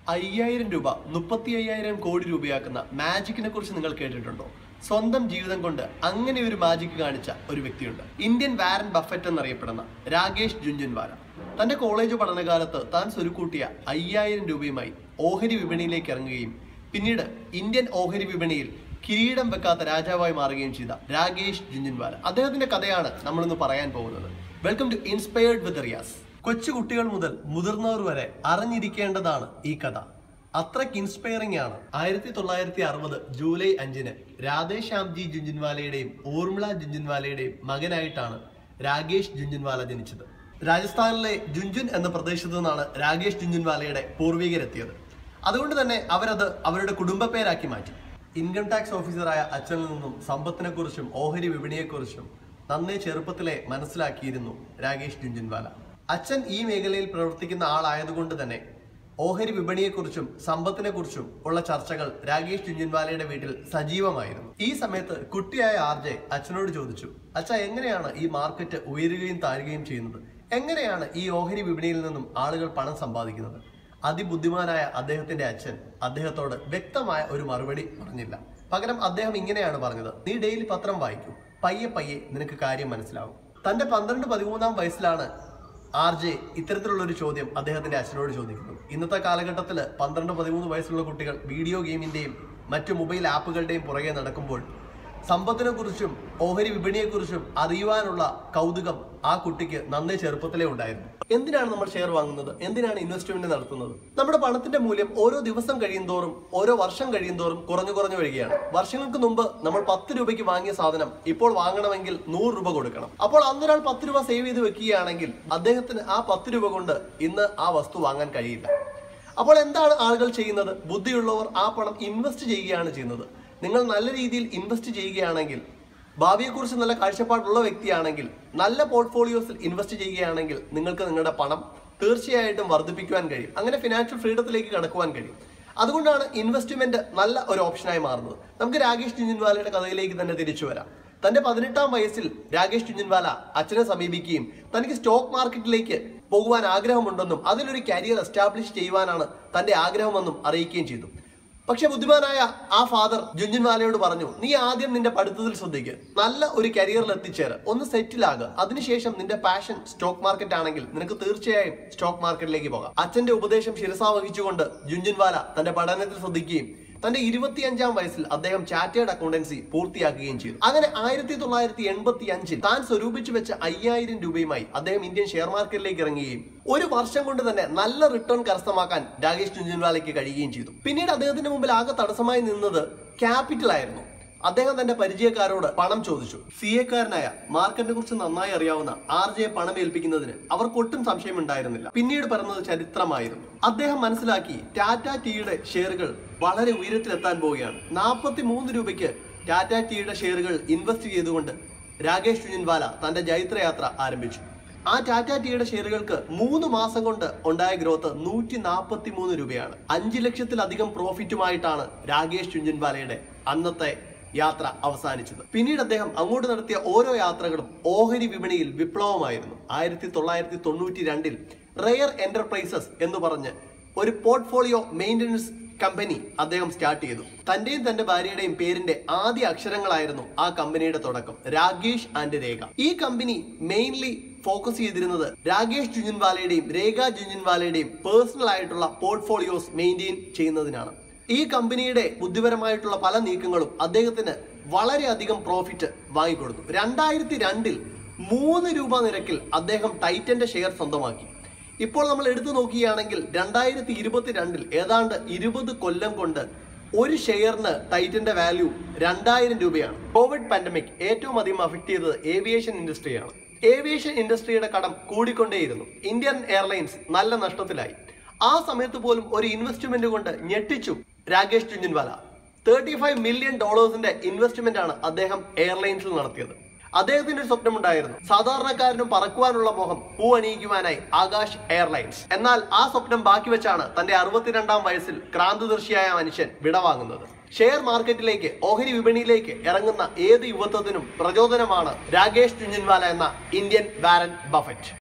അയ്യായിരം രൂപ മുപ്പത്തി അയ്യായിരം കോടി രൂപയാക്കുന്ന മാജിക്കിനെ കുറിച്ച് നിങ്ങൾ കേട്ടിട്ടുണ്ടോ സ്വന്തം ജീവിതം കൊണ്ട് അങ്ങനെ ഒരു മാജിക് കാണിച്ച ഒരു വ്യക്തിയുണ്ട് ഇന്ത്യൻ വാരൻ ബഫറ്റ് എന്നറിയപ്പെടുന്ന രാകേഷ് ജുൻജുൻവാല തന്റെ കോളേജ് പഠനകാലത്ത് താൻ സ്വരുക്കൂട്ടിയ അയ്യായിരം രൂപയുമായി ഓഹരി വിപണിയിലേക്ക് ഇറങ്ങുകയും പിന്നീട് ഇന്ത്യൻ ഓഹരി വിപണിയിൽ കിരീടം വെക്കാത്ത രാജാവായി മാറുകയും ചെയ്ത രാകേഷ് ജുൻജുൻവാല അദ്ദേഹത്തിന്റെ കഥയാണ് നമ്മളിന്ന് പറയാൻ പോകുന്നത് welcome to inspired with Riyas കൊച്ചു കുട്ടികൾ മുതൽ മുതിർന്നവർ വരെ അറിഞ്ഞിരിക്കേണ്ടതാണ് ഈ കഥ അത്രയ്ക്ക് ഇൻസ്പയറിംഗ് ആണ് ആയിരത്തി തൊള്ളായിരത്തി അറുപത് ജൂലൈ അഞ്ചിന് രാധേശ്യാംജി ജുഞ്ചുൻവാലയുടെയും ഊർമിള ജുഞ്ചുൻവാലയുടെയും മകനായിട്ടാണ് രാകേഷ് ജുഞ്ചുൻവാല ജനിച്ചത് രാജസ്ഥാനിലെ ജുൻജുൻ എന്ന പ്രദേശത്തു നിന്നാണ് രാകേഷ് ജുഞ്ചുൻവാലയുടെ പൂർവികരെത്തിയത് അതുകൊണ്ട് തന്നെ അവരത് അവരുടെ കുടുംബ പേരാക്കി മാറ്റി ഇൻകം ടാക്സ് ഓഫീസറായ അച്ഛനിൽ നിന്നും സമ്പത്തിനെ കുറിച്ചും ഓഹരി വിപണിയെക്കുറിച്ചും നന്നേ ചെറുപ്പത്തിലെ മനസ്സിലാക്കിയിരുന്നു രാകേഷ് ജുഞ്ചുൻവാല അച്ഛൻ ഈ മേഖലയിൽ പ്രവർത്തിക്കുന്ന ആളായതുകൊണ്ട് തന്നെ ഓഹരി വിപണിയെക്കുറിച്ചും സമ്പത്തിനെക്കുറിച്ചും ഉള്ള ചർച്ചകൾ രാകേഷ് ജുഞ്ചുൻവാലയുടെ വീട്ടിൽ സജീവമായിരുന്നു ഈ സമയത്ത് കുട്ടിയായ ആർ ജെ അച്ഛനോട് ചോദിച്ചു അച്ഛ എങ്ങനെയാണ് ഈ മാർക്കറ്റ് ഉയരുകയും താഴുകയും ചെയ്യുന്നത് എങ്ങനെയാണ് ഈ ഓഹരി വിപണിയിൽ നിന്നും ആളുകൾ പണം സമ്പാദിക്കുന്നത് അതിബുദ്ധിമാനായ അദ്ദേഹത്തിന്റെ അച്ഛൻ അദ്ദേഹത്തോട് വ്യക്തമായ ഒരു മറുപടി പറഞ്ഞില്ല പകരം അദ്ദേഹം ഇങ്ങനെയാണ് പറഞ്ഞത് നീ ഡെയിലി പത്രം വായിക്കൂ പയ്യെ പയ്യെ നിനക്ക് കാര്യം മനസ്സിലാവും തന്റെ പന്ത്രണ്ട് പതിമൂന്നാം വയസ്സിലാണ് ആർ ജെ ഇത്തരത്തിലുള്ള ഒരു ചോദ്യം അദ്ദേഹത്തിന്റെ അച്ഛനോട് ചോദിക്കുന്നു ഇന്നത്തെ കാലഘട്ടത്തിൽ പന്ത്രണ്ട് പതിമൂന്ന് വയസ്സുള്ള കുട്ടികൾ വീഡിയോ ഗെയിമിന്റെയും മറ്റു മൊബൈൽ ആപ്പുകളുടെയും പുറകെ നടക്കുമ്പോൾ സമ്പത്തിനെ കുറിച്ചും ഓഹരി വിപണിയെക്കുറിച്ചും അറിയുവാനുള്ള കൗതുകം ആ കുട്ടിക്ക് നന്നേ ചെറുപ്പത്തിലേ ഉണ്ടായിരുന്നു എന്തിനാണ് നമ്മൾ ഷെയർ വാങ്ങുന്നത് എന്തിനാണ് ഇൻവെസ്റ്റ്മെന്റ് നടത്തുന്നത് നമ്മുടെ പണത്തിന്റെ മൂല്യം ഓരോ ദിവസം കഴിയുന്തോറും ഓരോ വർഷം കഴിയുന്തോറും കുറഞ്ഞു കുറഞ്ഞു വരികയാണ് വർഷങ്ങൾക്ക് മുമ്പ് നമ്മൾ പത്ത് രൂപയ്ക്ക് വാങ്ങിയ സാധനം ഇപ്പോൾ വാങ്ങണമെങ്കിൽ നൂറ് രൂപ കൊടുക്കണം അപ്പോൾ അന്നൊരാൾ പത്ത് രൂപ സേവ് ചെയ്ത് വെക്കുകയാണെങ്കിൽ അദ്ദേഹത്തിന് ആ പത്ത് രൂപ കൊണ്ട് ഇന്ന് ആ വസ്തു വാങ്ങാൻ കഴിയില്ല അപ്പോൾ എന്താണ് ആളുകൾ ചെയ്യുന്നത് ബുദ്ധിയുള്ളവർ ആ പണം ഇൻവെസ്റ്റ് ചെയ്യുകയാണ് ചെയ്യുന്നത് നിങ്ങൾ നല്ല രീതിയിൽ ഇൻവെസ്റ്റ് ചെയ്യുകയാണെങ്കിൽ ഭാവിയെക്കുറിച്ച് നല്ല കാഴ്ചപ്പാടുള്ള വ്യക്തിയാണെങ്കിൽ നല്ല പോർട്ട്ഫോളിയോസിൽ ഇൻവെസ്റ്റ് ചെയ്യുകയാണെങ്കിൽ നിങ്ങൾക്ക് നിങ്ങളുടെ പണം തീർച്ചയായിട്ടും വർദ്ധിപ്പിക്കുവാൻ കഴിയും അങ്ങനെ ഫിനാൻഷ്യൽ ഫ്രീഡത്തിലേക്ക് കടക്കുവാൻ കഴിയും അതുകൊണ്ടാണ് ഇൻവെസ്റ്റ്മെന്റ് നല്ല ഒരു ഓപ്ഷനായി മാറുന്നത് നമുക്ക് രാകേഷ് ജുഞ്ചുൻവാലയുടെ കഥയിലേക്ക് തന്നെ തിരിച്ചു വരാം തന്റെ പതിനെട്ടാം വയസ്സിൽ രാകേഷ് ജുഞ്ചുൻവാല അച്ഛനെ സമീപിക്കുകയും തനിക്ക് സ്റ്റോക്ക് മാർക്കറ്റിലേക്ക് പോകുവാൻ ആഗ്രഹമുണ്ടെന്നും അതിലൊരു കരിയർ എസ്റ്റാബ്ലിഷ് ചെയ്യുവാനാണ് തന്റെ ആഗ്രഹമെന്നും അറിയിക്കുകയും ചെയ്തു പക്ഷെ ബുദ്ധിമാനായ ആ ഫാദർ ജുഞ്ചുൻവാലയോട് പറഞ്ഞു നീ ആദ്യം നിന്റെ പഠിത്തത്തിൽ ശ്രദ്ധിക്കുക നല്ല ഒരു കരിയറിൽ എത്തിച്ചേര് ഒന്ന് സെറ്റിൽ ആകുക അതിനുശേഷം നിന്റെ പാഷൻ സ്റ്റോക്ക് മാർക്കറ്റ് ആണെങ്കിൽ നിനക്ക് തീർച്ചയായും സ്റ്റോക്ക് മാർക്കറ്റിലേക്ക് പോകാം അച്ഛന്റെ ഉപദേശം ശിരസാ വഹിച്ചുകൊണ്ട് ജുഞ്ചുൻവാല തന്റെ പഠനത്തിൽ ശ്രദ്ധിക്കുകയും തന്റെ ഇരുപത്തിയഞ്ചാം വയസ്സിൽ അദ്ദേഹം ചാറ്റേഡ് അക്കൗണ്ടൻസി പൂർത്തിയാക്കുകയും ചെയ്തു അങ്ങനെ ആയിരത്തി തൊള്ളായിരത്തി എൺപത്തി അഞ്ചിൽ താൻ സ്വരൂപിച്ചു വെച്ച അയ്യായിരം രൂപയുമായി അദ്ദേഹം ഇന്ത്യൻ ഷെയർ മാർക്കറ്റിലേക്ക് ഇറങ്ങുകയും ഒരു വർഷം കൊണ്ട് തന്നെ നല്ല റിട്ടേൺ കരസ്ഥമാക്കാൻ രാകേഷ് ജുഞ്ചുൻവാലയ്ക്ക് കഴിയുകയും ചെയ്തു പിന്നീട് അദ്ദേഹത്തിന്റെ മുമ്പിൽ ആകെ തടസ്സമായി നിന്നത് ക്യാപിറ്റൽ ആയിരുന്നു അദ്ദേഹം തന്റെ പരിചയക്കാരോട് പണം ചോദിച്ചു സി എക്കാരനായ മാർക്കറ്റിനെ കുറിച്ച് നന്നായി അറിയാവുന്ന ആർ ജെ പണം ഏൽപ്പിക്കുന്നതിന് അവർക്ക് ഒട്ടും സംശയമുണ്ടായിരുന്നില്ല പിന്നീട് പറഞ്ഞത് ചരിത്രമായിരുന്നു അദ്ദേഹം മനസ്സിലാക്കി ടാറ്റ ടീയുടെ ഷെയറുകൾ വളരെ ഉയരത്തിലെത്താൻ പോവുകയാണ് നാൽപ്പത്തി മൂന്ന് രൂപയ്ക്ക് ടാറ്റ ടീയുടെ ഷെയറുകൾ ഇൻവെസ്റ്റ് ചെയ്തുകൊണ്ട് രാകേഷ് ജുഞ്ചുൻവാല തന്റെ ജൈത്രയാത്ര ആരംഭിച്ചു ആ ടാറ്റ ടീയുടെ ഷെയറുകൾക്ക് മൂന്ന് മാസം കൊണ്ട് ഉണ്ടായ ഗ്രോത്ത് നൂറ്റി നാൽപ്പത്തി മൂന്ന് രൂപയാണ് അഞ്ച് ലക്ഷത്തിലധികം പ്രോഫിറ്റുമായിട്ടാണ് രാകേഷ് ചുഞ്ചൻവാലയുടെ അന്നത്തെ യാത്ര അവസാനിച്ചത് പിന്നീട് അദ്ദേഹം അങ്ങോട്ട് നടത്തിയ ഓരോ യാത്രകളും ഓഹരി വിപണിയിൽ വിപ്ലവമായിരുന്നു ആയിരത്തി തൊള്ളായിരത്തി തൊണ്ണൂറ്റി രണ്ടിൽ റെയർ എന്റർപ്രൈസസ് എന്ന് പറഞ്ഞ് ഒരു പോർട്ട്ഫോളിയോ മെയിൻ്റനൻസ് കമ്പനി അദ്ദേഹം സ്റ്റാർട്ട് ചെയ്തു തന്റെയും തന്റെ ഭാര്യയുടെയും പേരിന്റെ ആദ്യ അക്ഷരങ്ങളായിരുന്നു ആ കമ്പനിയുടെ തുടക്കം രാകേഷ് ആൻഡ് രേഖ ഈ കമ്പനി മെയിൻലി ഫോക്കസ് ചെയ്തിരുന്നത് രാകേഷ് ജുഞ്ചൻവാലയുടെയും രേഖ ജുഞ്ചൻവാലയുടെയും പേഴ്സണൽ ആയിട്ടുള്ള പോർട്ട്ഫോളിയോസ് മെയിൻറ്റെയിൻ ചെയ്യുന്നതിനാണ് ഈ കമ്പനിയുടെ ബുദ്ധിപരമായിട്ടുള്ള പല നീക്കങ്ങളും അദ്ദേഹത്തിന് വളരെയധികം പ്രോഫിറ്റ് വാങ്ങിക്കൊടുത്തു രണ്ടായിരത്തി രണ്ടിൽ മൂന്ന് രൂപ നിരക്കിൽ അദ്ദേഹം ടൈറ്റന്റെ ഷെയർ സ്വന്തമാക്കി ഇപ്പോൾ നമ്മൾ എടുത്തു നോക്കുകയാണെങ്കിൽ രണ്ടായിരത്തി ഇരുപത്തിരണ്ടിൽ ഏതാണ്ട് ഇരുപത് കൊല്ലം കൊണ്ട് ഒരു ഷെയറിന് ടൈറ്റന്റെ വാല്യൂ രണ്ടായിരം രൂപയാണ് കോവിഡ് പാൻഡമിക് ഏറ്റവും അധികം അഫക്ട് ചെയ്തത് ഏവിയേഷൻ ഇൻഡസ്ട്രിയാണ് ഏവിയേഷൻ ഇൻഡസ്ട്രിയുടെ കടം കൂടിക്കൊണ്ടേയിരുന്നു ഇന്ത്യൻ എയർലൈൻസ് നല്ല നഷ്ടത്തിലായി ആ സമയത്ത് പോലും ഒരു ഇൻവെസ്റ്റ്മെന്റ് കൊണ്ട് ഞെട്ടിച്ചു Rakesh Jhunjhunwala thirty five million ഡോളേഴ്സിന്റെ ഇൻവെസ്റ്റ്മെന്റ് ആണ് അദ്ദേഹം എയർലൈൻസിൽ നടത്തിയത് അദ്ദേഹത്തിന്റെ ഒരു സ്വപ്നമുണ്ടായിരുന്നു സാധാരണക്കാരനും പറക്കുവാനുള്ള മോഹം പൂവണിയിക്കുവാനായി ആകാശ് എയർലൈൻസ് എന്നാൽ ആ സ്വപ്നം ബാക്കി വെച്ചാണ് തന്റെ അറുപത്തിരണ്ടാം വയസ്സിൽ ക്രാന്തദർശിയായ മനുഷ്യൻ വിടവാങ്ങുന്നത് ഷെയർ മാർക്കറ്റിലേക്ക് ഓഹരി വിപണിയിലേക്ക് ഇറങ്ങുന്ന ഏത് യുവത്വത്തിനും പ്രചോദനമാണ് രാകേഷ് ജുഞ്ചൻവാല എന്ന ഇന്ത്യൻ വാരൻ ബഫറ്റ്